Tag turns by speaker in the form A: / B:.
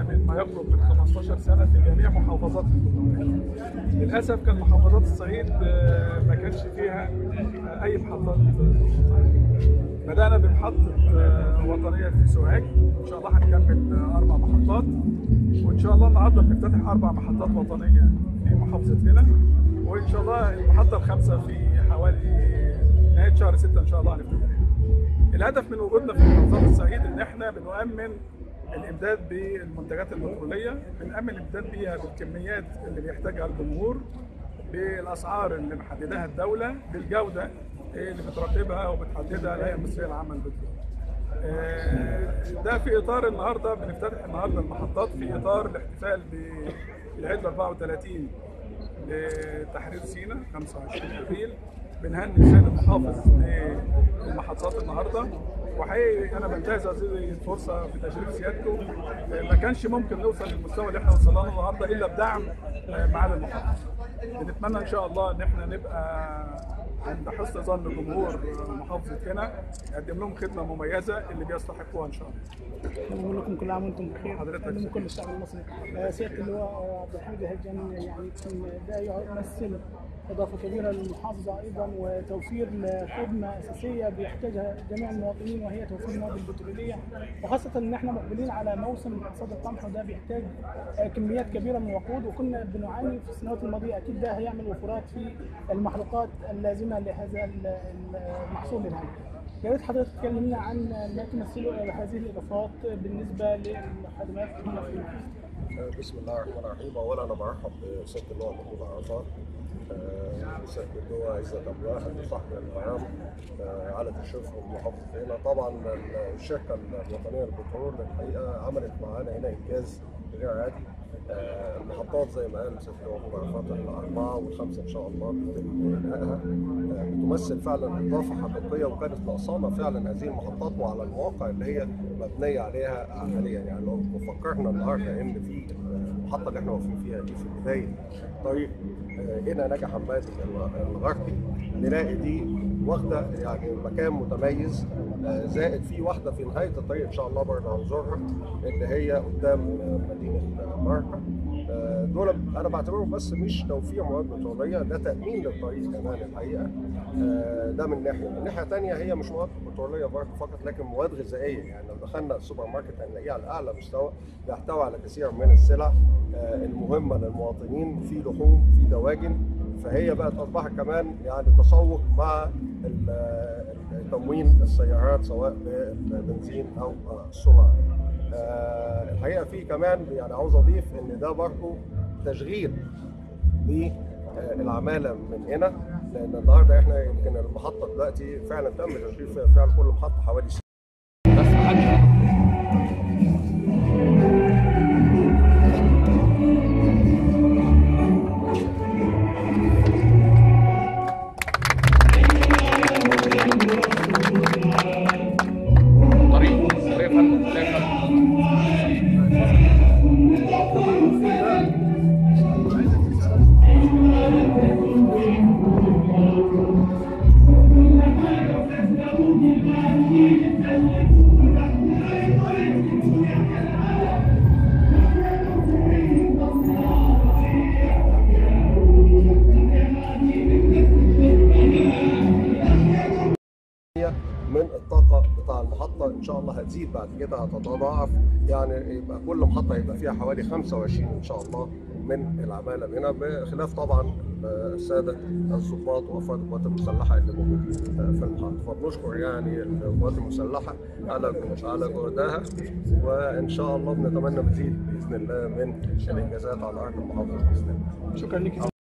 A: من ما يقرب من 15 سنه في جميع محافظات الجمهوريه. للاسف كان محافظات الصعيد آه، ما كانش فيها آه، اي محطات بدانا بمحطه آه، وطنيه في سوهاج ان شاء الله هنكمل آه، اربع محطات وان شاء الله النهارده بنفتتح اربع محطات وطنيه في محافظه هنا وان شاء الله المحطه الخامسه في حوالي نهايه شهر 6 ان شاء الله هنفتتحها. الهدف من وجودنا في محافظات الصعيد ان احنا بنؤمن الامداد بالمنتجات البتروليه بنامن الامداد بيها بالكميات اللي بيحتاجها الجمهور بالاسعار اللي محددها الدوله بالجوده اللي بترتبها وبتحددها الهيئه المصريه للعمل البترولي. آه، ده في اطار النهارده بنفتتح النهارده المحطات في اطار الاحتفال بالعيد 34 لتحرير سيناء 25 ابريل بنهني السيد المحافظ بالمحطات النهارده وحقيقي انا بنتهز هذه الفرصه بتشريف سيادته آه، ما كانش ممكن نوصل للمستوى اللي احنا وصلنا له النهارده الا بدعم آه، معالي المحافظ. بنتمنى ان شاء الله ان احنا نبقى عند حسن ظن جمهور محافظه هنا نقدم لهم خدمه مميزه اللي بيستحقوها ان شاء الله.
B: نقول لكم كل عام وانتم بخير
A: حضرتك
B: من كل الشعب المصري آه، سياده اللواء آه، عبد الحميد الهجان يعني يمكن ده يمثل اضافه كبيره للمحافظه ايضا وتوفير خدمه اساسيه بيحتاجها جميع المواطنين وهي توفير المواد البتروليه وخاصه ان احنا مقبلين على موسم حصاد القمح وده بيحتاج آه، كميات كبيره من الوقود وكنا بنعاني في السنوات الماضيه اكيد ده هيعمل وفرات في المحروقات اللازمه لهذا ال- المحصول الهام. يا ريت حضرتك تكلمنا عن ما تمثله هذه الاضافات بالنسبه للخدمات هنا في المحافظه.
C: بسم الله الرحمن الرحيم اولا انا برحب بسياده اللواء محمود عرفات آه، سياده اللواء عزت ابو واحد صاحب المقام آه، على تشريفهم محافظه هنا طبعا الشركه الوطنيه للبترول الحقيقه عملت معانا هنا انجاز غير عادي آه، المحطات زي ما قال سياده اللواء محمود عرفات الاربعه والخمسه ان شاء الله بيتم انهائها آه، بتمثل فعلا اضافه حقيقيه وكانت ناقصانا فعلا هذه المحطات وعلى المواقع اللي هي مبنيه عليها حاليا يعني لو فكرنا النهارده ان في المحطه اللي احنا واقفين فيها دي في بدايه طريق آه، هنا نجا حماد الغربي نلاقي دي واخده يعني مكان متميز آه، زائد في واحده في نهايه الطريق ان شاء الله برضه هنزورها اللي هي قدام آه، مدينه آه، ماركا آه، دول انا بعتبرهم بس مش توفير مواد بتروليه ده تامين للطريق كمان الحقيقه آه، ده من ناحيه من ناحيه ثانيه هي مش مواد بتروليه برضه فقط لكن مواد غذائيه يعني لو دخلنا السوبر ماركت هنلاقيه على اعلى مستوى بيحتوي على كثير من السلع آه، المهمه للمواطنين في لحوم في دواجن فهي بقت اصبحت كمان يعني تسوق مع ال- تموين السيارات سواء بالبنزين او آه، السولار آه، الحقيقه في كمان يعني عاوز اضيف ان ده برضه تشغيل للعماله من هنا لان النهارده احنا يمكن المحطه دلوقتي فعلا تم تشغيل فيها فعلا كل محطه حوالي
D: بس محدش طريق طريق يا فندم طريق يا فندم
C: من الطاقة بتاع المحطة إن شاء الله هتزيد بعد كده هتتضاعف يعني يبقى كل محطة يبقى فيها حوالي 25 إن شاء الله من العمالة هنا بخلاف طبعا السادة الضباط وأفراد القوات المسلحة اللي موجودين في المحطة فبنشكر يعني القوات المسلحة على على جهدها وإن شاء الله بنتمنى مزيد بإذن الله من الإنجازات على أرض المحافظة بإذن الله
B: شكرا لك